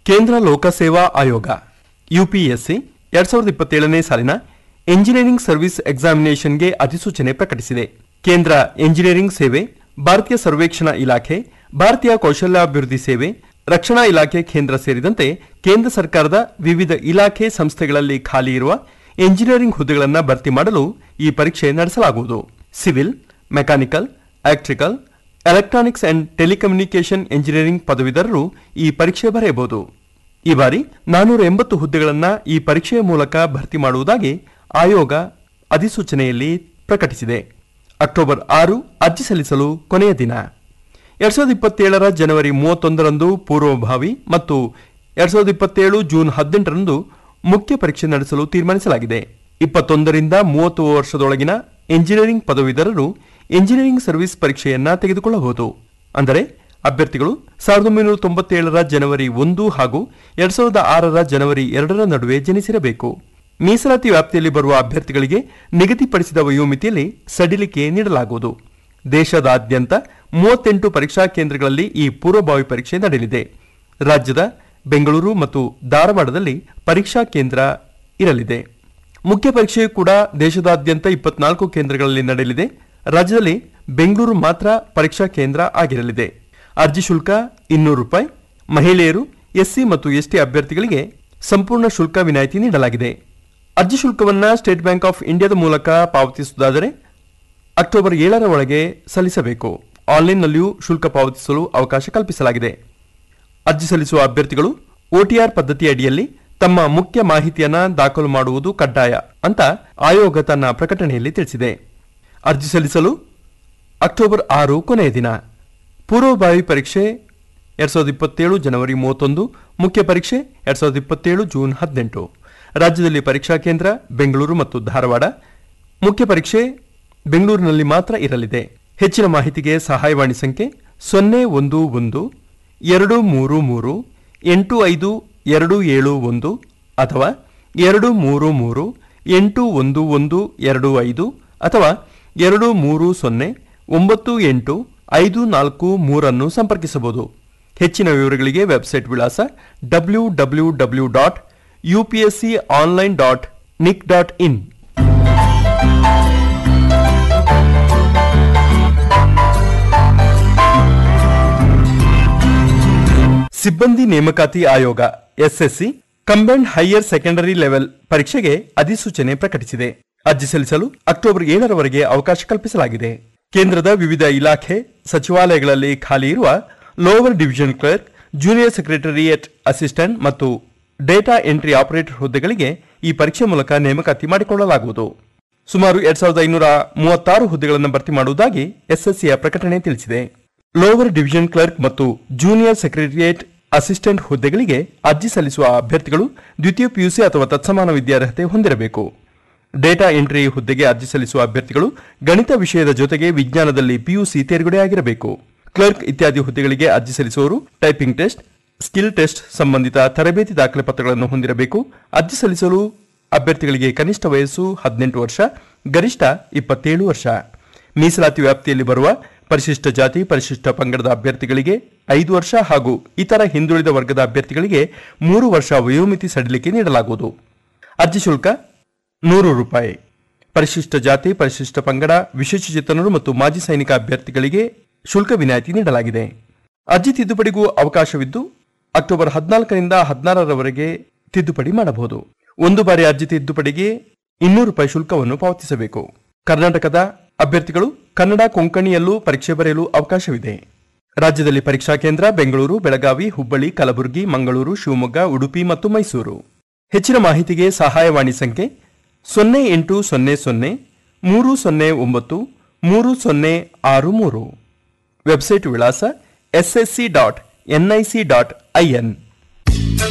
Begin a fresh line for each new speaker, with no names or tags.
ಕೇಂದ್ರ ಲೋಕಸೇವಾ ಆಯೋಗ ಯುಪಿಎಸ್ಸಿ ಎರಡ್ ಸಾವಿರದ ಇಪ್ಪತ್ತೇಳನೇ ಸಾಲಿನ ಎಂಜಿನಿಯರಿಂಗ್ ಸರ್ವಿಸ್ ಎಕ್ಸಾಮಿನೇಷನ್ಗೆ ಅಧಿಸೂಚನೆ ಪ್ರಕಟಿಸಿದೆ ಕೇಂದ್ರ ಎಂಜಿನಿಯರಿಂಗ್ ಸೇವೆ ಭಾರತೀಯ ಸರ್ವೇಕ್ಷಣಾ ಇಲಾಖೆ ಭಾರತೀಯ ಕೌಶಲ್ಯಾಭಿವೃದ್ಧಿ ಸೇವೆ ರಕ್ಷಣಾ ಇಲಾಖೆ ಕೇಂದ್ರ ಸೇರಿದಂತೆ ಕೇಂದ್ರ ಸರ್ಕಾರದ ವಿವಿಧ ಇಲಾಖೆ ಸಂಸ್ಥೆಗಳಲ್ಲಿ ಖಾಲಿ ಇರುವ ಎಂಜಿನಿಯರಿಂಗ್ ಹುದ್ದೆಗಳನ್ನು ಭರ್ತಿ ಮಾಡಲು ಈ ಪರೀಕ್ಷೆ ನಡೆಸಲಾಗುವುದು civil mechanical electrical electronics and telecommunication engineering ಪದವೀಧರರು ಈ ಪರೀಕ್ಷೆ ಬರೆಯಬಹುದು ಈ ಬಾರಿ ನಾನೂರ ಎಂಬತ್ತು ಹುದ್ದೆಗಳನ್ನು ಈ ಪರೀಕ್ಷೆಯ ಮೂಲಕ ಭರ್ತಿ ಮಾಡುವುದಾಗಿ ಆಯೋಗ ಅಧಿಸೂಚನೆಯಲ್ಲಿ ಪ್ರಕಟಿಸಿದೆ ಅಕ್ಟೋಬರ್ ಆರು ಅರ್ಜಿ ಸಲ್ಲಿಸಲು ಕೊನೆಯ ದಿನ ಎರಡ್ ಸಾವಿರದ ಇಪ್ಪತ್ತೇಳರ ಜನವರಿ ಮೂವತ್ತೊಂದರಂದು ಪೂರ್ವಭಾವಿ ಮತ್ತು ಎರಡ್ ಸಾವಿರದ ಇಪ್ಪತ್ತೇಳು ಜೂನ್ ಹದಿನೆಂಟರಂದು ಮುಖ್ಯ ಪರೀಕ್ಷೆ ನಡೆಸಲು ತೀರ್ಮಾನಿಸಲಾಗಿದೆ ಇಪ್ಪತ್ತೊಂದರಿಂದ ಮೂವತ್ತು ವರ್ಷದೊಳಗಿನ ಎಂಜಿನಿಯರಿಂಗ್ ಪದವೀಧರರು ಎಂಜಿನಿಯರಿಂಗ್ ಸರ್ವಿಸ್ ಪರೀಕ್ಷೆಯನ್ನ ತೆಗೆದುಕೊಳ್ಳಬಹುದು ಅಂದರೆ ಅಭ್ಯರ್ಥಿಗಳು ಸಾವಿರದ ಒಂಬೈನೂರ ತೊಂಬತ್ತೇಳರ ಜನವರಿ ಒಂದು ಹಾಗೂ ಎರಡ್ ಸಾವಿರದ ಆರರ ಜನವರಿ ಎರಡರ ನಡುವೆ ಜನಿಸಿರಬೇಕು ಮೀಸಲಾತಿ ವ್ಯಾಪ್ತಿಯಲ್ಲಿ ಬರುವ ಅಭ್ಯರ್ಥಿಗಳಿಗೆ ನಿಗದಿಪಡಿಸಿದ ವಯೋಮಿತಿಯಲ್ಲಿ ಸಡಿಲಿಕೆ ನೀಡಲಾಗುವುದು ದೇಶದಾದ್ಯಂತ ಮೂವತ್ತೆಂಟು ಪರೀಕ್ಷಾ ಕೇಂದ್ರಗಳಲ್ಲಿ ಈ ಪೂರ್ವಭಾವಿ ಪರೀಕ್ಷೆ ನಡೆಯಲಿದೆ ರಾಜ್ಯದ ಬೆಂಗಳೂರು ಮತ್ತು ಧಾರವಾಡದಲ್ಲಿ ಪರೀಕ್ಷಾ ಕೇಂದ್ರ ಇರಲಿದೆ ಮುಖ್ಯ ಪರೀಕ್ಷೆಯು ಕೂಡ ದೇಶದಾದ್ಯಂತ ಇಪ್ಪತ್ನಾಲ್ಕು ಕೇಂದ್ರಗಳಲ್ಲಿ ನಡೆಯಲಿದೆ ರಾಜ್ಯದಲ್ಲಿ ಬೆಂಗಳೂರು ಮಾತ್ರ ಪರೀಕ್ಷಾ ಕೇಂದ್ರ ಆಗಿರಲಿದೆ ಅರ್ಜಿ ಶುಲ್ಕ ಇನ್ನೂರು ರೂಪಾಯಿ ಮಹಿಳೆಯರು ಎಸ್ಸಿ ಮತ್ತು ಎಸ್ಟಿ ಅಭ್ಯರ್ಥಿಗಳಿಗೆ ಸಂಪೂರ್ಣ ಶುಲ್ಕ ವಿನಾಯಿತಿ ನೀಡಲಾಗಿದೆ ಅರ್ಜಿ ಶುಲ್ಕವನ್ನ ಸ್ಟೇಟ್ ಬ್ಯಾಂಕ್ ಆಫ್ ಇಂಡಿಯಾದ ಮೂಲಕ ಪಾವತಿಸುವುದಾದರೆ ಅಕ್ಟೋಬರ್ ಏಳರ ಒಳಗೆ ಸಲ್ಲಿಸಬೇಕು ಆನ್ಲೈನ್ನಲ್ಲಿಯೂ ಶುಲ್ಕ ಪಾವತಿಸಲು ಅವಕಾಶ ಕಲ್ಪಿಸಲಾಗಿದೆ ಅರ್ಜಿ ಸಲ್ಲಿಸುವ ಅಭ್ಯರ್ಥಿಗಳು ಒಟಿಆರ್ ಪದ್ಧತಿ ಅಡಿಯಲ್ಲಿ ತಮ್ಮ ಮುಖ್ಯ ಮಾಹಿತಿಯನ್ನ ದಾಖಲು ಮಾಡುವುದು ಕಡ್ಡಾಯ ಅಂತ ಆಯೋಗ ತನ್ನ ಪ್ರಕಟಣೆಯಲ್ಲಿ ತಿಳಿಸಿದೆ ಅರ್ಜಿ ಸಲ್ಲಿಸಲು ಅಕ್ಟೋಬರ್ ಆರು ಕೊನೆಯ ದಿನ ಪೂರ್ವಭಾವಿ ಪರೀಕ್ಷೆ ಎರಡ್ ಸಾವಿರದ ಇಪ್ಪತ್ತೇಳು ಜನವರಿ ಮೂವತ್ತೊಂದು ಮುಖ್ಯ ಪರೀಕ್ಷೆ ಎರಡ್ ಸಾವಿರದ ಇಪ್ಪತ್ತೇಳು ಜೂನ್ ಹದಿನೆಂಟು ರಾಜ್ಯದಲ್ಲಿ ಪರೀಕ್ಷಾ ಕೇಂದ್ರ ಬೆಂಗಳೂರು ಮತ್ತು ಧಾರವಾಡ ಮುಖ್ಯ ಪರೀಕ್ಷೆ ಬೆಂಗಳೂರಿನಲ್ಲಿ ಮಾತ್ರ ಇರಲಿದೆ ಹೆಚ್ಚಿನ ಮಾಹಿತಿಗೆ ಸಹಾಯವಾಣಿ ಸಂಖ್ಯೆ ಸೊನ್ನೆ ಒಂದು ಒಂದು ಎರಡು ಮೂರು ಮೂರು ಎಂಟು ಐದು ಎರಡು ಏಳು ಒಂದು ಅಥವಾ ಎರಡು ಮೂರು ಮೂರು ಎಂಟು ಒಂದು ಒಂದು ಎರಡು ಐದು ಅಥವಾ ಎರಡು ಮೂರು ಸೊನ್ನೆ ಒಂಬತ್ತು ಎಂಟು ಐದು ನಾಲ್ಕು ಮೂರನ್ನು ಸಂಪರ್ಕಿಸಬಹುದು ಹೆಚ್ಚಿನ ವಿವರಗಳಿಗೆ ವೆಬ್ಸೈಟ್ ವಿಳಾಸ W W W dot U P S C online dot nic dot in ಸಿಬ್ಬಂದಿ ನೇಮಕಾತಿ ಆಯೋಗ SSC combined higher secondary level ಪರೀಕ್ಷೆಗೆ ಅಧಿಸೂಚನೆ ಪ್ರಕಟಿಸಿದೆ ಅರ್ಜಿ ಸಲ್ಲಿಸಲು ಅಕ್ಟೋಬರ್ ಏಳರವರೆಗೆ ಅವಕಾಶ ಕಲ್ಪಿಸಲಾಗಿದೆ ಕೇಂದ್ರದ ವಿವಿಧ ಇಲಾಖೆ ಸಚಿವಾಲಯಗಳಲ್ಲಿ ಖಾಲಿ ಇರುವ lower division clerk junior secretariat assistant ಮತ್ತು ಡೇಟಾ ಎಂಟ್ರಿ ಆಪರೇಟರ್ ಹುದ್ದೆಗಳಿಗೆ ಈ ಪರೀಕ್ಷೆ ಮೂಲಕ ನೇಮಕಾತಿ ಮಾಡಿಕೊಳ್ಳಲಾಗುವುದು ಸುಮಾರು ಎರಡ್ ಸಾವಿರದ ಐನೂರ ಮೂವತ್ತಾರು ಹುದ್ದೆಗಳನ್ನು ಭರ್ತಿ ಮಾಡುವುದಾಗಿ ಎಸ್ಎಸ್ಸಿಯ ಪ್ರಕಟಣೆ ತಿಳಿಸಿದೆ ಲೋವರ್ ಡಿವಿಷನ್ ಕ್ಲರ್ಕ್ ಮತ್ತು ಜೂನಿಯರ್ ಸೆಕ್ರೆಟರಿಯೇಟ್ ಅಸಿಸ್ಟೆಂಟ್ ಹುದ್ದೆಗಳಿಗೆ ಅರ್ಜಿ ಸಲ್ಲಿಸುವ ಅಭ್ಯರ್ಥಿಗಳು ದ್ವಿತೀಯ ಪಿಯುಸಿ ಅಥವಾ ತತ್ಸಮಾನ ವಿದ್ಯಾರ್ಹತೆ ಹೊಂದಿರಬೇಕು ಡೇಟಾ ಎಂಟ್ರಿ ಹುದ್ದೆಗೆ ಅರ್ಜಿ ಸಲ್ಲಿಸುವ ಅಭ್ಯರ್ಥಿಗಳು ಗಣಿತ ವಿಷಯದ ಜೊತೆಗೆ ವಿಜ್ಞಾನದಲ್ಲಿ ಪಿಯುಸಿ ತೇರ್ಗಡೆಯಾಗಿರಬೇಕು ಕ್ಲರ್ಕ್ ಇತ್ಯಾದಿ ಹುದ್ದೆಗಳಿಗೆ ಅರ್ಜಿ ಸಲ್ಲಿಸುವವರು ಟೈಪಿಂಗ್ ಟೆಸ್ಟ್ ಸ್ಕಿಲ್ ಟೆಸ್ಟ್ ಸಂಬಂಧಿತ ತರಬೇತಿ ದಾಖಲೆ ಪತ್ರಗಳನ್ನು ಹೊಂದಿರಬೇಕು ಅರ್ಜಿ ಸಲ್ಲಿಸಲು ಅಭ್ಯರ್ಥಿಗಳಿಗೆ ಕನಿಷ್ಠ ವಯಸ್ಸು ಹದಿನೆಂಟು ವರ್ಷ ಗರಿಷ್ಠ ಇಪ್ಪತ್ತೇಳು ವರ್ಷ ಮೀಸಲಾತಿ ವ್ಯಾಪ್ತಿಯಲ್ಲಿ ಬರುವ ಪರಿಶಿಷ್ಟ ಜಾತಿ ಪರಿಶಿಷ್ಟ ಪಂಗಡದ ಅಭ್ಯರ್ಥಿಗಳಿಗೆ ಐದು ವರ್ಷ ಹಾಗೂ ಇತರ ಹಿಂದುಳಿದ ವರ್ಗದ ಅಭ್ಯರ್ಥಿಗಳಿಗೆ ಮೂರು ವರ್ಷ ವಯೋಮಿತಿ ಸಡಿಲಿಕೆ ನೀಡಲಾಗುವುದು ಅರ್ಜಿ ಶುಲ್ಕ ನೂರು ರೂಪಾಯಿ ಪರಿಶಿಷ್ಟ ಜಾತಿ ಪರಿಶಿಷ್ಟ ಪಂಗಡ ವಿಶೇಷಚೇತನರು ಮತ್ತು ಮಾಜಿ ಸೈನಿಕ ಅಭ್ಯರ್ಥಿಗಳಿಗೆ ಶುಲ್ಕ ವಿನಾಯಿತಿ ನೀಡಲಾಗಿದೆ ಅರ್ಜಿ ತಿದ್ದುಪಡಿಗೂ ಅವಕಾಶವಿದ್ದು ಅಕ್ಟೋಬರ್ ಹದಿನಾಲ್ಕರಿಂದ ಹದಿನಾರರವರೆಗೆ ತಿದ್ದುಪಡಿ ಮಾಡಬಹುದು ಒಂದು ಬಾರಿ ಅರ್ಜಿ ತಿದ್ದುಪಡಿಗೆ ಇನ್ನೂರು ರೂಪಾಯಿ ಶುಲ್ಕವನ್ನು ಪಾವತಿಸಬೇಕು ಕರ್ನಾಟಕದ ಅಭ್ಯರ್ಥಿಗಳು ಕನ್ನಡ ಕೊಂಕಣಿಯಲ್ಲೂ ಪರೀಕ್ಷೆ ಬರೆಯಲು ಅವಕಾಶವಿದೆ ರಾಜ್ಯದಲ್ಲಿ ಪರೀಕ್ಷಾ ಕೇಂದ್ರ ಬೆಂಗಳೂರು ಬೆಳಗಾವಿ ಹುಬ್ಬಳ್ಳಿ ಕಲಬುರಗಿ ಮಂಗಳೂರು ಶಿವಮೊಗ್ಗ ಉಡುಪಿ ಮತ್ತು ಮೈಸೂರು ಹೆಚ್ಚಿನ ಮಾಹಿತಿಗೆ ಸಹಾಯವಾಣಿ ಸಂಖ್ಯೆ ಸೊನ್ನೆ ಎಂಟು ಸೊನ್ನೆ ಸೊನ್ನೆ ಮೂರು ಸೊನ್ನೆ ಒಂಬತ್ತು ಮೂರು ಸೊನ್ನೆ ಆರು ಮೂರು ವೆಬ್ಸೈಟ್ ವಿಳಾಸ SSC dot NIC dot IN